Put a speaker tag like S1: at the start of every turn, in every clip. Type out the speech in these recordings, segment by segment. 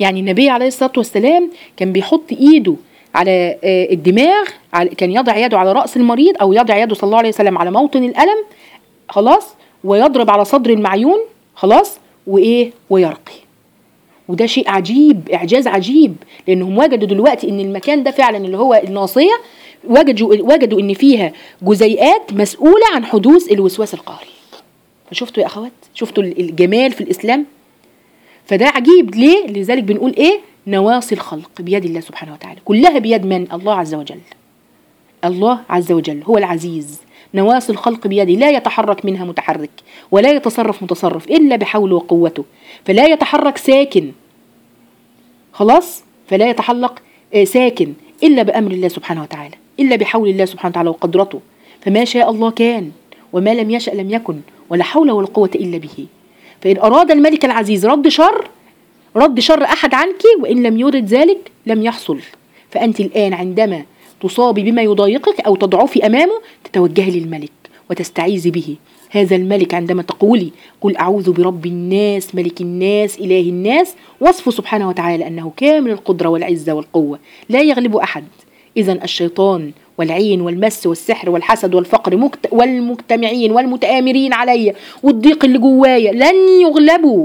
S1: يعني النبي عليه الصلاة والسلام كان بيحط إيده على آه، الدماغ على- كان يضع يده على رأس المريض أو يضع يده صلى الله عليه وسلم على موطن الألم خلاص ويضرب على صدر المعيون خلاص وإيه ويرقي وده شيء عجيب إعجاز عجيب لأنهم وجدوا دلوقتي إن المكان ده فعلا اللي هو الناصية وجدوا وجدوا إن فيها جزيئات مسؤولة عن حدوث الوسواس القهري فشفتوا يا أخوات شفتوا الجمال في الإسلام فده عجيب ليه لذلك بنقول ايه نواصي الخلق بيد الله سبحانه وتعالى كلها بيد من الله عز وجل الله عز وجل هو العزيز نواصي الخلق بيده لا يتحرك منها متحرك ولا يتصرف متصرف الا بحوله وقوته فلا يتحرك ساكن خلاص فلا يتحلق آه، ساكن الا بامر الله سبحانه وتعالى الا بحول الله سبحانه وتعالى وقدرته فما شاء الله كان وما لم يشأ لم يكن ولا حول ولا قوة إلا به فإن أراد الملك العزيز رد شر رد شر أحد عنك وإن لم يرد ذلك لم يحصل فأنت الآن عندما تصابي بما يضايقك أو تضعفي أمامه تتوجهي للملك وتستعيذي به هذا الملك عندما تقولي قل أعوذ برب الناس ملك الناس إله الناس وصفه سبحانه وتعالى أنه كامل القدرة والعزة والقوة لا يغلب أحد إذا الشيطان والعين والمس والسحر والحسد والفقر مكت والمجتمعين والمتآمرين علي والضيق اللي جوايا لن يغلبوا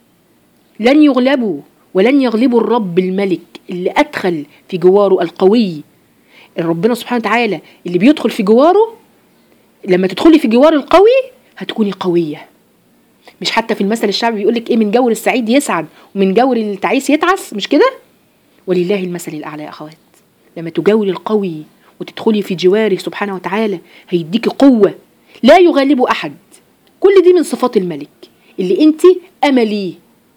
S1: لن يغلبوا ولن يغلبوا الرب الملك اللي أدخل في جواره القوي ربنا سبحانه وتعالى اللي بيدخل في جواره لما تدخلي في جوار القوي هتكوني قوية مش حتى في المثل الشعبي بيقول لك ايه من جور السعيد يسعد ومن جور التعيس يتعس مش كده ولله المثل الاعلى يا اخوات لما تجاوري القوي وتدخلي في جواره سبحانه وتعالى هيديكي قوة لا يغالب أحد كل دي من صفات الملك اللي انت أملي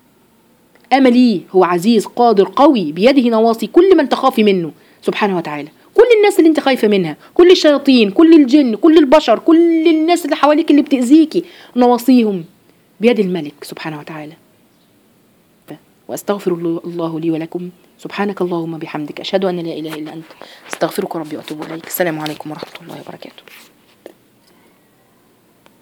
S1: أملي هو عزيز قادر قوي بيده نواصي كل من تخافي منه سبحانه وتعالى كل الناس اللي انت خايفة منها كل الشياطين كل الجن كل البشر كل الناس اللي حواليك اللي بتأذيكي نواصيهم بيد الملك سبحانه وتعالى واستغفر الله- الله لي ولكم سبحانك اللهم بحمدك اشهد ان لا اله الا انت استغفرك ربي واتوب اليك السلام عليكم ورحمه الله وبركاته